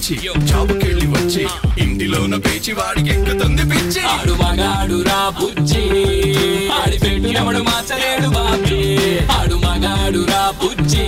పిచ్చి జాబుకెళ్ళి వచ్చి ఇంటిలోన పేచి వాడికి ఎక్కుతుంది పిచ్చి ఆడు మగాడు రా బుజ్జి ఆడి పెట్టు ఎవడు మార్చలేడు బాబీ ఆడు మగాడు రా బుజ్జి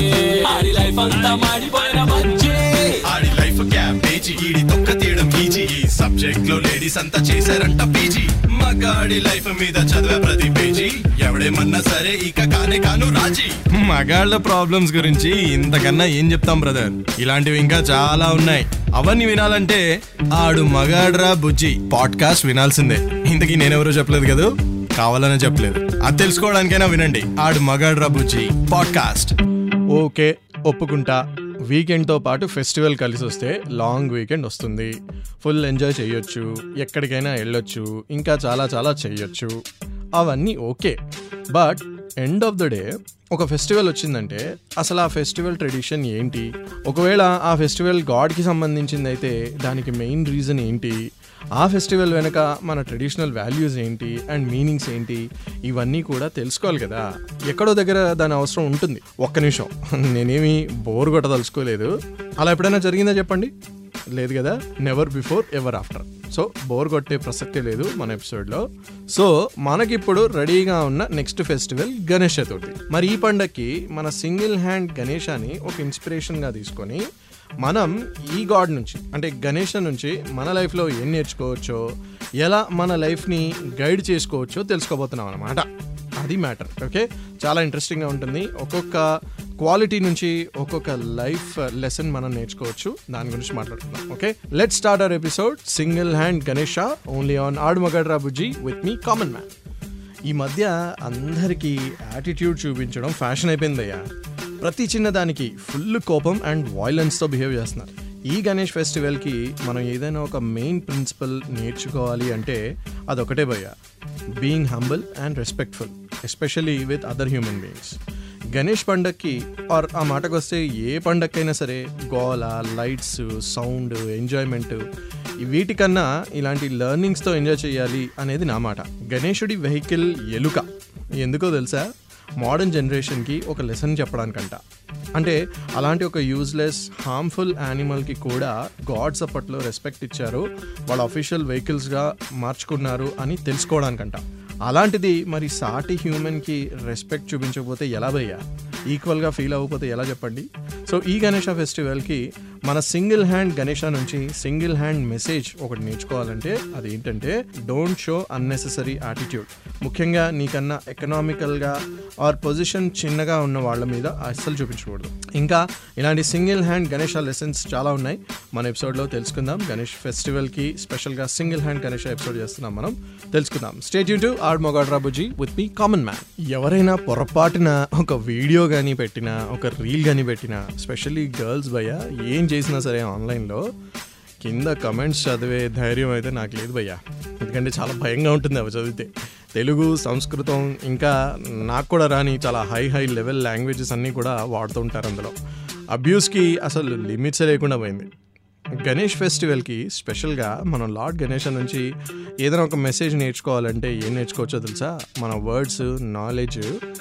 ఆడి లైఫ్ అంతా మాడిపోయిన బజ్జి ఆడి లైఫ్ క్యాబేజీ ఈడి తొక్క తీయడం ఈజీ ఈ సబ్జెక్ట్ లో లేడీస్ అంతా చేశారంట పీజీ మగాడి లైఫ్ మీద చదివే ప్రతి పేజీ ఎవడేమన్నా సరే ఇక కానే కాను రాజీ మగాళ్ళ ప్రాబ్లమ్స్ గురించి ఇంతకన్నా ఏం చెప్తాం బ్రదర్ ఇలాంటివి ఇంకా చాలా ఉన్నాయి అవన్నీ వినాలంటే ఆడు మగాడ్రా బుజ్జి పాడ్కాస్ట్ వినాల్సిందే ఇంతకీ నేనెవరో చెప్పలేదు కదా కావాలనే చెప్పలేదు అది తెలుసుకోవడానికైనా వినండి ఆడు మగాడ్రా బుజ్జి పాడ్కాస్ట్ ఓకే ఒప్పుకుంటా వీకెండ్తో పాటు ఫెస్టివల్ కలిసి వస్తే లాంగ్ వీకెండ్ వస్తుంది ఫుల్ ఎంజాయ్ చేయొచ్చు ఎక్కడికైనా వెళ్ళొచ్చు ఇంకా చాలా చాలా చేయొచ్చు అవన్నీ okay but end of the day ఒక ఫెస్టివల్ వచ్చిందంటే అసలు ఆ ఫెస్టివల్ ట్రెడిషన్ ఏంటి ఒకవేళ ఆ ఫెస్టివల్ గాడ్కి సంబంధించింది అయితే దానికి మెయిన్ రీజన్ ఏంటి ఆ ఫెస్టివల్ వెనక మన ట్రెడిషనల్ వాల్యూస్ ఏంటి అండ్ మీనింగ్స్ ఏంటి ఇవన్నీ కూడా తెలుసుకోవాలి కదా ఎక్కడో దగ్గర దాని అవసరం ఉంటుంది ఒక్క నిమిషం నేనేమి బోర్ కొట్టదలుచుకోలేదు అలా ఎప్పుడైనా జరిగిందా చెప్పండి లేదు కదా never before ever after so bore కొట్టే ప్రసక్తే లేదు మన ఎపిసోడ్లో సో మనకిప్పుడు రెడీగా ఉన్న నెక్స్ట్ ఫెస్టివల్ గణేష్ చతుర్థి మరి ఈ పండక్కి మన సింగిల్ హ్యాండ్ గణేశాని ఒక ఇన్స్పిరేషన్గా తీసుకొని మనం ఈ గాడ్ నుంచి అంటే గణేష్ నుంచి మన లైఫ్లో ఏం నేర్చుకోవచ్చో ఎలా మన లైఫ్ని గైడ్ చేసుకోవచ్చో తెలుసుకోబోతున్నాం అనమాట అది మ్యాటర్ ఓకే చాలా ఇంట్రెస్టింగ్గా ఉంటుంది ఒక్కొక్క క్వాలిటీ నుంచి ఒక్కొక్క లైఫ్ లెసన్ మనం నేర్చుకోవచ్చు దాని గురించి మాట్లాడుకుందాం okay let start our episode single hand Ganesha only on Aadu Magadra Bujji with me common man ఈ మధ్య అందరికీ యాటిట్యూడ్ చూపించడం ఫ్యాషన్ అయిపోయిందయ్యా ప్రతి చిన్నదానికి ఫుల్ కోపం అండ్ వాయిలెన్స్తో బిహేవ్ చేస్తున్నారు ఈ గణేష్ ఫెస్టివల్కి మనం ఏదైనా ఒక మెయిన్ ప్రిన్సిపల్ నేర్చుకోవాలి అంటే అదొకటే భయ్య being humble and respectful especially with other human beings Ganesh పండక్కి ఆర్ ఆ మాటకు వస్తే ఏ పండక్కైనా సరే గోల లైట్స్ సౌండ్ ఎంజాయ్మెంట్ వీటికన్నా ఇలాంటి లెర్నింగ్స్తో ఎంజాయ్ చేయాలి అనేది నా మాట గణేషుడి వెహికల్ ఎలుక ఎందుకో తెలుసా మోడర్న్ జనరేషన్కి ఒక లెసన్ చెప్పడానికంట అంటే అలాంటి ఒక యూజ్లెస్ హార్మ్ఫుల్ యానిమల్కి కూడా గాడ్స్ అప్పట్లో రెస్పెక్ట్ ఇచ్చారు వాళ్ళ అఫీషియల్ వెహికల్స్గా మార్చుకున్నారు అని తెలుసుకోవడానికంట అలాంటిది మరి సాటి హ్యూమన్కి రెస్పెక్ట్ చూపించకపోతే ఎలా భయ్యా ఈక్వల్గా ఫీల్ అవ్వకపోతే ఎలా చెప్పండి సో ఈ గణేష ఫెస్టివల్కి మన సింగిల్ హ్యాండ్ గణేష నుంచి సింగిల్ హ్యాండ్ మెసేజ్ ఒకటి నేర్చుకోవాలంటే అది ఏంటంటే డోంట్ షో అన్నెసెసరీ యాటిట్యూడ్ ముఖ్యంగా నీకన్నా ఎకనామికల్గా ఆర్ పొజిషన్ చిన్నగా ఉన్న వాళ్ళ మీద అస్సలు చూపించకూడదు ఇంకా ఇలాంటి సింగిల్ హ్యాండ్ గణేష లెసన్స్ చాలా ఉన్నాయి మన ఎపిసోడ్లో తెలుసుకుందాం గణేష్ ఫెస్టివల్కి స్పెషల్గా సింగిల్ హ్యాండ్ గణేష ఎపిసోడ్ చేస్తున్నాం మనం తెలుసుకుందాం స్టేట్ యూ టు ఆడ్ మొగాడ్ రాబుజీ విత్ మీ కామన్ మ్యాన్ ఎవరైనా పొరపాటున ఒక వీడియో కానీ పెట్టినా ఒక రీల్ కానీ పెట్టినా స్పెషల్లీ గర్ల్స్ భయ్య ఏం చేసినా సరే ఆన్లైన్లో కింద కమెంట్స్ చదివే ధైర్యం అయితే నాకు లేదు భయ్యా ఎందుకంటే చాలా భయంగా ఉంటుంది అవి చదివితే తెలుగు సంస్కృతం ఇంకా నాకు కూడా రాని చాలా హై హై లెవెల్ లాంగ్వేజెస్ అన్నీ కూడా వాడుతూ ఉంటారు అందులో అబ్యూస్కి అసలు లిమిట్సే లేకుండా పోయింది గణేష్ ఫెస్టివల్కి స్పెషల్గా మనం లార్డ్ గణేష్ నుంచి ఏదైనా ఒక మెసేజ్ నేర్చుకోవాలంటే ఏం నేర్చుకోవచ్చో తెలుసా మన వర్డ్స్ నాలెడ్జ్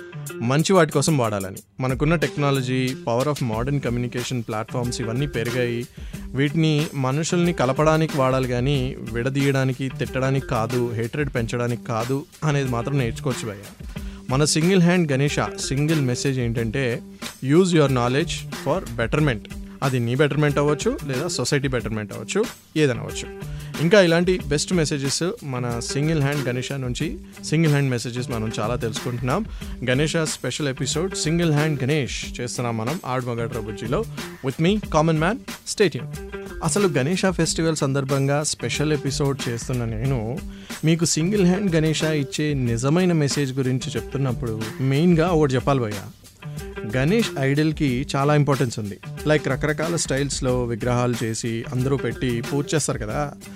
మంచి వాటి కోసం వాడాలని మనకున్న technology power of modern communication platforms ఇవన్నీ పెరిగాయి వీటిని మనుషుల్ని కలపడానికి వాడాలి కానీ విడదీయడానికి తిట్టడానికి కాదు హేట్రెడ్ పెంచడానికి కాదు అనేది మాత్రం నేర్చుకోవచ్చు భయ్య మన single hand Ganesha single message ఏంటంటే use your knowledge for betterment అది నీ బెటర్మెంట్ అవ్వచ్చు లేదా సొసైటీ బెటర్మెంట్ అవ్వచ్చు ఏదైనా అవ్వచ్చు ఇంకా ఇలాంటి బెస్ట్ మెసేజెస్ మన సింగిల్ హ్యాండ్ గణేష నుంచి సింగిల్ హ్యాండ్ మెసేజెస్ మనం చాలా తెలుసుకుంటున్నాం Ganesha special episode single hand Ganesh చేస్తున్నాం మనం ఆడ్ మగడ్ రబుజీలో with me common man stay tuned అసలు గణేష ఫెస్టివల్ సందర్భంగా స్పెషల్ ఎపిసోడ్ చేస్తున్న నేను మీకు సింగిల్ హ్యాండ్ గణేష ఇచ్చే నిజమైన మెసేజ్ గురించి చెప్తున్నప్పుడు మెయిన్గా ఒకటి చెప్పాలి భయ్యా గణేష్ ఐడల్కి చాలా ఇంపార్టెన్స్ ఉంది లైక్ రకరకాల స్టైల్స్లో విగ్రహాలు చేసి అందరూ పెట్టి పూజ చేస్తారు కదా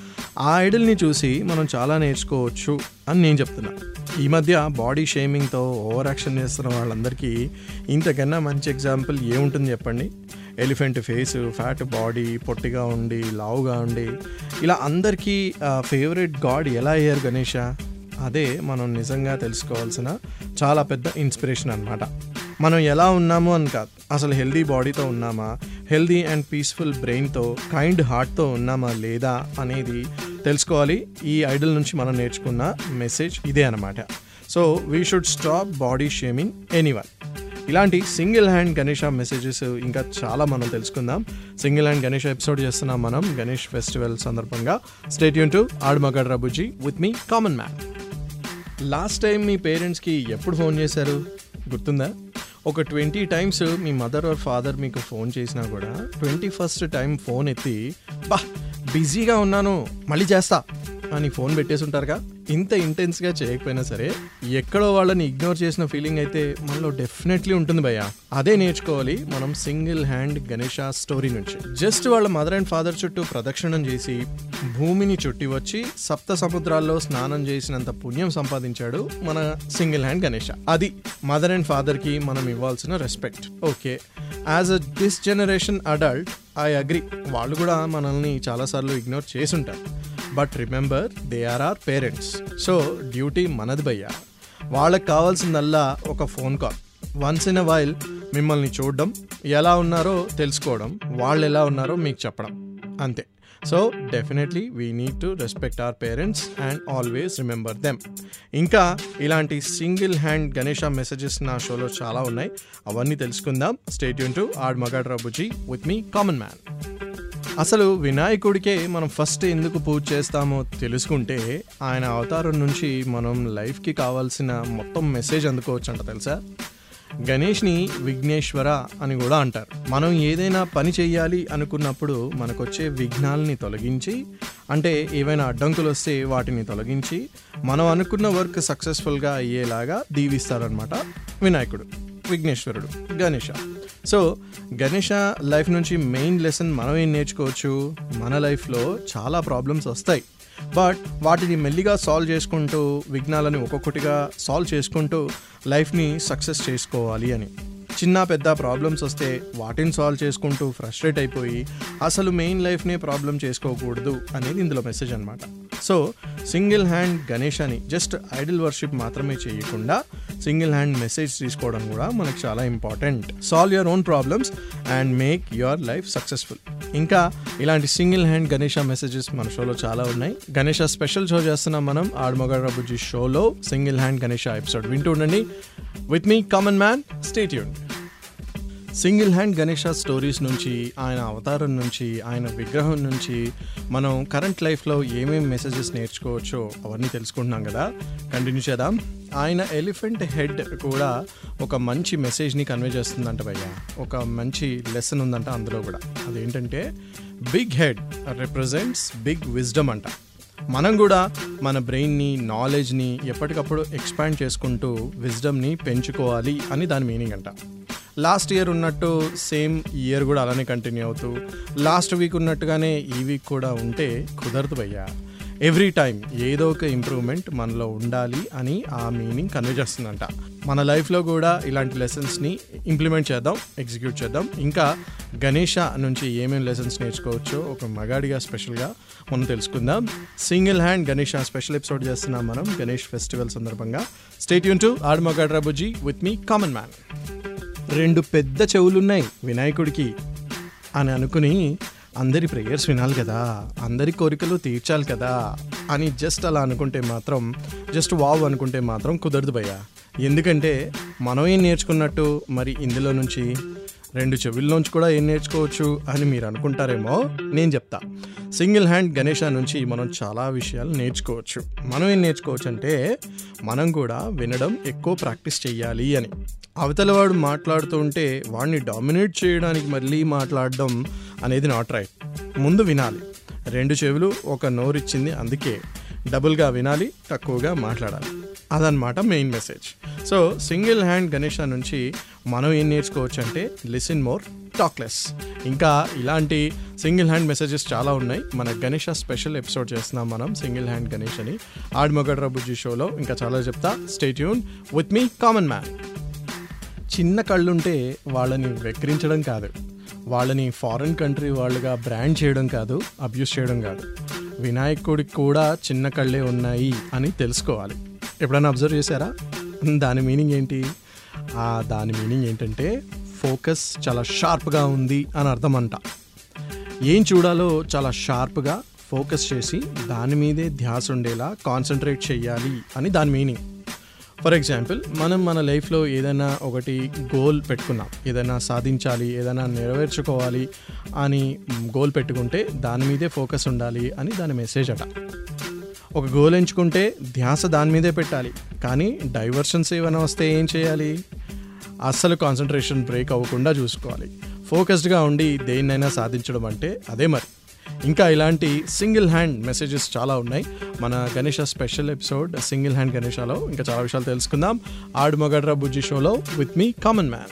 ఆ ఐడల్ని చూసి మనం చాలా నేర్చుకోవచ్చు అని నేను చెప్తున్నా ఈ మధ్య బాడీ షేమింగ్తో ఓవర్ యాక్షన్ చేస్తున్న వాళ్ళందరికీ ఇంతకన్నా మంచి ఎగ్జాంపుల్ ఏముంటుంది చెప్పండి ఎలిఫెంట్ ఫేస్ ఫ్యాట్ బాడీ పొట్టిగా ఉండి లావుగా ఉండి ఇలా అందరికీ ఫేవరెట్ గాడ్ ఎలా అయ్యారు గణేష అదే మనం నిజంగా తెలుసుకోవాల్సిన చాలా పెద్ద ఇన్స్పిరేషన్ అనమాట మనం ఎలా ఉన్నాము అని కాదు అసలు హెల్దీ బాడీతో ఉన్నామా హెల్దీ అండ్ పీస్ఫుల్ బ్రెయిన్తో కైండ్ హార్ట్తో ఉన్నామా లేదా అనేది తెలుసుకోవాలి ఈ ఐడల్ నుంచి మనం నేర్చుకున్న మెసేజ్ ఇదే అనమాట so we should stop body shaming anyone ఇలాంటి సింగిల్ హ్యాండ్ గణేష మెసేజెస్ ఇంకా చాలా మనం తెలుసుకుందాం సింగిల్ హ్యాండ్ గణేష ఎపిసోడ్ చేస్తున్నాం మనం గణేష్ ఫెస్టివల్ సందర్భంగా stay tuned to Aadamagad Rabuji with me common man last time మీ పేరెంట్స్కి ఎప్పుడు ఫోన్ చేశారు గుర్తుందా ఒక ట్వంటీ టైమ్స్ మీ మదర్ ఆర్ ఫాదర్ మీకు ఫోన్ చేసినా కూడా ట్వంటీ ఫస్ట్ టైం ఫోన్ ఎత్తి బా బిజీగా ఉన్నాను మళ్ళీ చేస్తా అని ఫోన్ పెట్టేసి ఉంటారుగా ఇంత ఇంటెన్స్గా చేయకపోయినా సరే ఎక్కడో వాళ్ళని ఇగ్నోర్ చేసిన ఫీలింగ్ అయితే మనలో డెఫినెట్లీ ఉంటుంది భయ్య అదే నేర్చుకోవాలి మనం సింగిల్ హ్యాండ్ గణేష స్టోరీ నుంచి జస్ట్ వాళ్ళ మదర్ అండ్ ఫాదర్ చుట్టూ ప్రదక్షిణం చేసి భూమిని చుట్టి వచ్చి సప్త సముద్రాల్లో స్నానం చేసినంత పుణ్యం సంపాదించాడు మన సింగిల్ హ్యాండ్ గణేష అది మదర్ అండ్ ఫాదర్కి మనం ఇవ్వాల్సిన respect okay as a this generation adult I agree వాళ్ళు కూడా మనల్ని చాలాసార్లు ఇగ్నోర్ చేసుంటారు but remember they are our parents so duty మనది భయ్యా వాళ్ళకి కావాల్సిందల్లా ఒక phone call once in a while మిమ్మల్ని చూడడం ఎలా ఉన్నారో తెలుసుకోవడం వాళ్ళు ఎలా ఉన్నారో మీకు చెప్పడం అంతే so definitely we need to respect our parents and always remember them ఇంకా ఇలాంటి సింగిల్ హ్యాండ్ గణేష మెసేజెస్ నా షోలో చాలా ఉన్నాయి అవన్నీ తెలుసుకుందాం stay tuned to add Magad Rabuji with me common man అసలు వినాయకుడికే మనం ఫస్ట్ ఎందుకు పూజ చేస్తామో తెలుసుకుంటే ఆయన అవతారం నుంచి మనం లైఫ్కి కావాల్సిన మొత్తం మెసేజ్ అందుకోవచ్చు అంట తెలుసా గణేష్ని విఘ్నేశ్వర అని కూడా అంటారు మనం ఏదైనా పని చేయాలి అనుకున్నప్పుడు మనకొచ్చే విఘ్నాలని తొలగించి అంటే ఏవైనా అడ్డంకులు వస్తే వాటిని తొలగించి మనం అనుకున్న వర్క్ సక్సెస్ఫుల్గా అయ్యేలాగా దీవిస్తారనమాట వినాయకుడు విఘ్నేశ్వరుడు గణేష సో గణేష లైఫ్ నుంచి మెయిన్ లెసన్ మనం ఏం నేర్చుకోవచ్చు మన లైఫ్లో చాలా ప్రాబ్లమ్స్ వస్తాయి బట్ వాటిని మెల్లిగా సాల్వ్ చేసుకుంటూ విఘ్నాలని ఒక్కొక్కటిగా సాల్వ్ చేసుకుంటూ లైఫ్ని సక్సెస్ చేసుకోవాలి అని చిన్న పెద్ద ప్రాబ్లమ్స్ వస్తే వాటిని సాల్వ్ చేసుకుంటూ ఫ్రస్ట్రేట్ అయిపోయి అసలు మెయిన్ లైఫ్నే ప్రాబ్లం చేసుకోకూడదు అనేది ఇందులో మెసేజ్ అనమాట సో సింగిల్ హ్యాండ్ గణేశాని జస్ట్ ఐడల్ వర్షిప్ మాత్రమే చేయకుండా సింగిల్ హ్యాండ్ మెసేజ్ తీసుకోవడం కూడా మనకు చాలా important solve your own problems and make your life successful ఇంకా ఇలాంటి సింగిల్ హ్యాండ్ గణేష మెసేజెస్ మన షోలో చాలా ఉన్నాయి గణేష స్పెషల్ షో చేస్తున్నాం మనం ఆడమగడ బుజ్జి షోలో సింగిల్ హ్యాండ్ గణేష ఎపిసోడ్ వింటూ ఉండండి with me common man stay tuned single hand Ganesha stories నుంచి ఆయన అవతారం నుంచి ఆయన విగ్రహం నుంచి మనం కరెంట్ లైఫ్లో ఏమేమి మెసేజెస్ నేర్చుకోవచ్చో అవన్నీ తెలుసుకుంటున్నాం కదా కంటిన్యూ చేద్దాం ఆయన ఎలిఫెంట్ హెడ్ కూడా ఒక మంచి మెసేజ్ని కన్వే చేస్తుందంట భయ్య ఒక మంచి లెసన్ ఉందంట అందులో కూడా అదేంటంటే big head represents big wisdom అంట మనం కూడా మన బ్రెయిన్ని నాలెడ్జ్ని ఎప్పటికప్పుడు ఎక్స్పాండ్ చేసుకుంటూ విజ్డమ్ని పెంచుకోవాలి అని దాని మీనింగ్ అంట లాస్ట్ ఇయర్ ఉన్నట్టు సేమ్ ఇయర్ కూడా అలానే కంటిన్యూ అవుతూ లాస్ట్ వీక్ ఉన్నట్టుగానే ఈ వీక్ కూడా ఉంటే కుదరదు భయ్యా ఎవ్రీ టైం ఏదో ఒక ఇంప్రూవ్మెంట్ మనలో ఉండాలి అని ఆ మీనింగ్ కన్వే చేస్తుందంట మన లైఫ్లో కూడా ఇలాంటి లెసన్స్ని ఇంప్లిమెంట్ చేద్దాం ఎగ్జిక్యూట్ చేద్దాం ఇంకా గణేష నుంచి ఏమేమి లెసన్స్ నేర్చుకోవచ్చో ఒక మగాడిగా స్పెషల్గా మనం తెలుసుకుందాం single hand Ganesha special episode చేస్తున్నాం మనం గణేష్ ఫెస్టివల్ సందర్భంగా స్టేట్ యూన్ టు ఆడ్ మగాడ్ రాబుజీ విత్ మీ కామన్ మ్యాన్ రెండు పెద్ద చెవులున్నాయి వినాయకుడికి అని అనుకుని అందరి ప్రేయర్స్ వినాలి కదా అందరి కోరికలు తీర్చాలి కదా అని జస్ట్ అలా అనుకుంటే మాత్రం జస్ట్ వావ్ అనుకుంటే మాత్రం కుదరదు భయ్యా ఎందుకంటే మనం ఏం నేర్చుకున్నట్టు మరి ఇందులో నుంచి రెండు చెవుల్లోంచి కూడా ఏం నేర్చుకోవచ్చు అని మీరు అనుకుంటారేమో నేను చెప్తా సింగిల్ హ్యాండ్ గణేష నుంచి మనం చాలా విషయాలు నేర్చుకోవచ్చు మనం ఏం నేర్చుకోవచ్చు అంటే మనం కూడా వినడం ఎక్కువ ప్రాక్టీస్ చేయాలి అని అవతల వాడు మాట్లాడుతూ ఉంటే వాడిని డామినేట్ చేయడానికి మళ్ళీ మాట్లాడడం అనేది నాట్ రైట్ ముందు వినాలి రెండు చెవులు ఒక నోరు ఇచ్చింది అందుకే డబుల్గా వినాలి తక్కువగా మాట్లాడాలి అదనమాట main message so single hand Ganesha నుంచి మనం ఏం నేర్చుకోవచ్చు అంటే లిసన్ మోర్ టాక్లెస్ ఇంకా ఇలాంటి సింగిల్ హ్యాండ్ మెసేజెస్ చాలా ఉన్నాయి మన గణేష స్పెషల్ ఎపిసోడ్ చేస్తున్నాం మనం సింగిల్ హ్యాండ్ గణేష్ అని ఆడ్మగడ్ర బుజ్జి షోలో ఇంకా చాలా చెప్తా stay tuned with me common man చిన్న కళ్ళుంటే వాళ్ళని వెక్కిరించడం కాదు వాళ్ళని ఫారిన్ కంట్రీ వాళ్ళుగా బ్రాండ్ చేయడం కాదు అబ్యూస్ చేయడం కాదు వినాయకుడికి కూడా చిన్న కళ్ళే ఉన్నాయి అని తెలుసుకోవాలి ఎప్పుడైనా అబ్జర్వ్ చేశారా దాని మీనింగ్ ఏంటి ఆ దాని మీనింగ్ ఏంటంటే ఫోకస్ చాలా షార్ప్గా ఉంది అని అర్థం అంట ఏం చూడాలో చాలా షార్ప్గా ఫోకస్ చేసి దాని మీదే ధ్యాస ఉండేలా కాన్సన్ట్రేట్ చేయాలి అని దాని మీనింగ్ ఫర్ ఎగ్జాంపుల్ మనం మన లైఫ్లో ఏదైనా ఒకటి గోల్ పెట్టుకున్నాం ఏదైనా సాధించాలి ఏదైనా నెరవేర్చుకోవాలి అని గోల్ పెట్టుకుంటే దాని మీదే ఫోకస్ ఉండాలి అని దాని మెసేజ్ అట ఒక గోల్ ఎంచుకుంటే ధ్యాస దాని మీదే పెట్టాలి కానీ డైవర్షన్స్ ఏమైనా వస్తే ఏం చేయాలి అస్సలు కాన్సన్ట్రేషన్ బ్రేక్ అవ్వకుండా చూసుకోవాలి ఫోకస్డ్గా ఉండి దేన్నైనా సాధించడం అంటే అదే మరి ఇంకా ఇలాంటి సింగిల్ హ్యాండ్ మెసేజెస్ చాలా ఉన్నాయి మన Ganesha special episode single hand గణేషాలో ఇంకా చాలా విషయాలు తెలుసుకుందాం ఆడు మగడ్రా బుజ్జి షోలో with me common man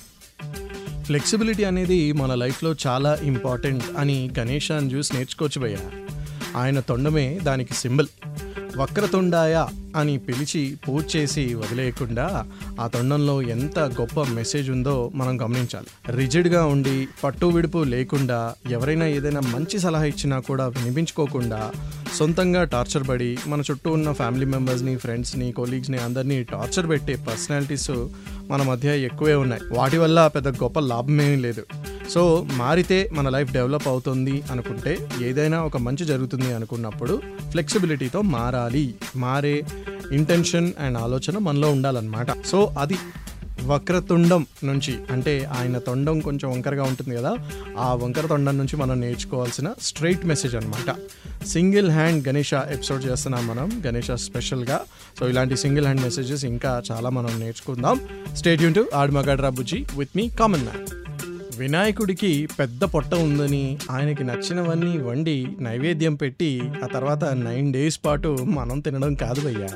flexibility అనేది మన లైఫ్లో చాలా ఇంపార్టెంట్ అని గణేశాన్ని చూసి నేర్చుకోవచ్చు భయ్య ఆయన తొండమే దానికి సింబల్ వక్రతుండాయ అని పిలిచి పూజ చేసి వదిలేయకుండా ఆ తొండంలో ఎంత గొప్ప మెసేజ్ ఉందో మనం గమనించాలి రిజిడ్గా ఉండి పట్టు విడుపు లేకుండా ఎవరైనా ఏదైనా మంచి సలహా ఇచ్చినా కూడా వినిపించుకోకుండా సొంతంగా టార్చర్ పడి మన చుట్టూ ఉన్న ఫ్యామిలీ మెంబర్స్ని ఫ్రెండ్స్ని కొలీగ్స్ని అందరినీ టార్చర్ పెట్టే పర్సనాలిటీస్ మన మధ్య ఎక్కువే ఉన్నాయి వాటి వల్ల పెద్ద గొప్ప లాభమేమీ లేదు సో మారితే మన లైఫ్ డెవలప్ అవుతుంది అనుకుంటే ఏదైనా ఒక మంచి జరుగుతుంది అనుకున్నప్పుడు ఫ్లెక్సిబిలిటీతో మారాలి మారే ఇంటెన్షన్ అండ్ ఆలోచన మనలో ఉండాలన్నమాట సో అది వక్రతుండం నుంచి అంటే ఆయన తొండం కొంచెం వంకరగా ఉంటుంది కదా ఆ వంకర తొండం నుంచి మనం నేర్చుకోవాల్సిన స్ట్రైట్ మెసేజ్ అనమాట సింగిల్ హ్యాండ్ గణేష ఎపిసోడ్ చేస్తున్నాం మనం గణేష స్పెషల్గా సో ఇలాంటి సింగిల్ హ్యాండ్ మెసేజెస్ ఇంకా చాలా మనం నేర్చుకుందాం స్టేట్ యూన్ టు ఆడ్మగడ్రా బుజ్జి విత్ మీ కామన్ మ్యాన్ వినాయకుడికి పెద్ద పొట్ట ఉందని ఆయనకి నచ్చినవన్నీ వండి నైవేద్యం పెట్టి ఆ తర్వాత నైన్ డేస్ పాటు మనం తినడం కాదు భయ్యా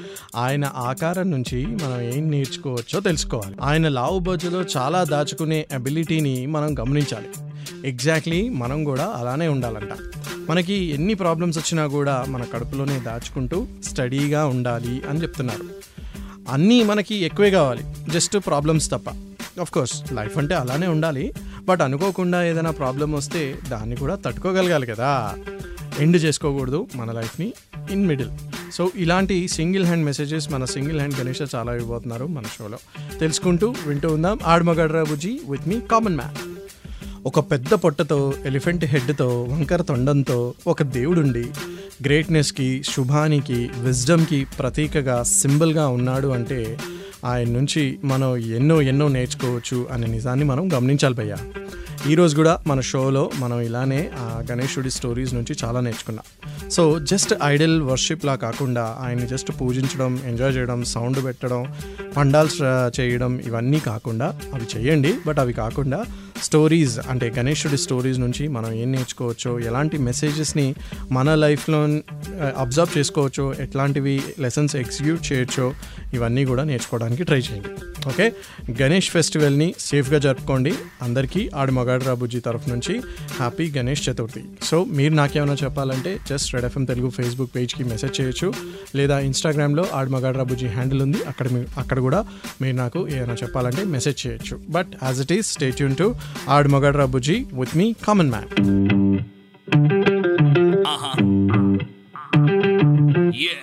ఆయన ఆకారం నుంచి మనం ఏం నేర్చుకోవచ్చో తెలుసుకోవాలి ఆయన లావు బజ్జులో చాలా దాచుకునే అబిలిటీని మనం గమనించాలి ఎగ్జాక్ట్లీ మనం కూడా అలానే ఉండాలంట మనకి ఎన్ని ప్రాబ్లమ్స్ వచ్చినా కూడా మన కడుపులోనే దాచుకుంటూ స్టడీగా ఉండాలి అని చెప్తున్నారు అన్నీ మనకి ఎక్కువే కావాలి జస్ట్ ప్రాబ్లమ్స్ తప్ప ఆఫ్ కోర్స్ లైఫ్ అంటే అలానే ఉండాలి బట్ అనుకోకుండా ఏదైనా ప్రాబ్లం వస్తే దాన్ని కూడా తట్టుకోగలగాలి కదా ఎండ్ చేసుకోకూడదు మన లైఫ్ని ఇన్ మిడిల్ సో ఇలాంటి సింగిల్ హ్యాండ్ మెసేజెస్ మన సింగిల్ హ్యాండ్ గణేష చాలా ఇవ్వబోతున్నారు మన షోలో తెలుసుకుంటూ వింటూ ఉందాం ఆడమగడ్రా బుజ్జి విత్ మీ కామన్ మ్యాన్ ఒక పెద్ద పొట్టతో ఎలిఫెంట్ హెడ్తో వంకర తొండంతో ఒక దేవుడుండి గ్రేట్నెస్కి శుభానికి విజ్డమ్కి ప్రతీకగా సింబల్గా ఉన్నాడు అంటే ఆయన నుంచి మనం ఎన్నో ఎన్నో నేర్చుకోవచ్చు అనే నిజాన్ని మనం గమనించాలి భయ్యా ఈరోజు కూడా మన షోలో మనం ఇలానే ఆ గణేశుడి స్టోరీస్ నుంచి చాలా నేర్చుకున్నాం సో జస్ట్ ఐడల్ వర్షిప్లా కాకుండా ఆయన్ని జస్ట్ పూజించడం ఎంజాయ్ చేయడం సౌండ్ పెట్టడం పండాల్స్ చేయడం ఇవన్నీ కాకుండా అవి చేయండి బట్ అవి కాకుండా స్టోరీస్ అంటే గణేశుడి స్టోరీస్ నుంచి మనం ఏం నేర్చుకోవచ్చో ఎలాంటి మెసేజెస్ని మన లైఫ్లో అబ్జర్వ్ చేసుకోవచ్చో ఎట్లాంటివి లెసన్స్ ఎగ్జిక్యూట్ చేయొచ్చో ఇవన్నీ కూడా నేర్చుకోవడానికి ట్రై చేయండి ఓకే గణేష్ ఫెస్టివల్ని సేఫ్గా జరుపుకోండి అందరికీ ఆడి మగాడు రాబుజీ తరఫు నుంచి హ్యాపీ గణేష్ చతుర్థి సో మీరు నాకేమైనా చెప్పాలంటే just red FM Telugu Facebook పేజ్కి మెసేజ్ చేయొచ్చు లేదా ఇన్స్టాగ్రామ్లో ఆడి మగాడు రాబుజీ హ్యాండిల్ ఉంది అక్కడ మీ- అక్కడ కూడా మీరు నాకు ఏమైనా చెప్పాలంటే మెసేజ్ చేయొచ్చు but as it is stay యూన్ టు ఆడి మగాడు రాబుజీ with me common man Uh-huh. Yeah.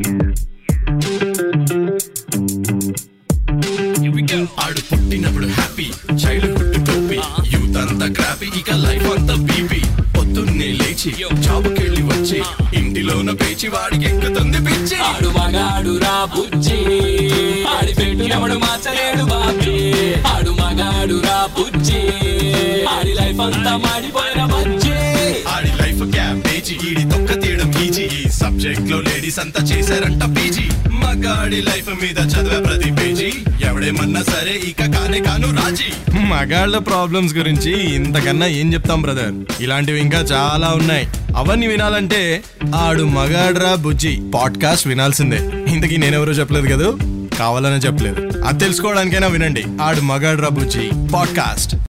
Here we go. ఆడు పుట్టినప్పుడు హ్యాపీ చైల్డ్హుడ్ టోపీ యూత్ అంతా క్రాపీ ఇక లైఫ్ అంతా బీపీ పొద్దున్నే లేచి జాబుకెళ్ళి వచ్చి ఇంటిలోన పేచి వాడికి ఎక్కుతుంది పిచ్చి ఆడు మగాడు రా బుజ్జి ఆడి పెట్టు ఎవడు మార్చలేడు బాబీ ఆడు మగాడు రా బుజ్జి ఆడి లైఫ్ అంతా మాడిపోయిన బజ్జి ఆడి లైఫ్ క్యాబేజీ ఈడి తొక్క తీయడం ఈజీ ఈ సబ్జెక్ట్ లో లేడీస్ అంతా చేశారంట పీజీ మగాడి లైఫ్ మీద చదివే ప్రతి పేజీ ఎవడేమన్నా సరే ఇక కానే కాను రాజీ మగాళ్ళ ప్రాబ్లమ్స్ గురించి ఇంతకన్నా ఏం చెప్తాం బ్రదర్ ఇలాంటివి ఇంకా చాలా ఉన్నాయి అవన్నీ వినాలంటే ఆడు మగాడ్రా బుజ్జి పాడ్కాస్ట్ వినాల్సిందే ఇంతకీ నేనెవరో చెప్పలేదు కదా కావాలనే చెప్పలేదు అది తెలుసుకోవడానికైనా వినండి ఆడు మగాడ్రా బుజ్జి పాడ్కాస్ట్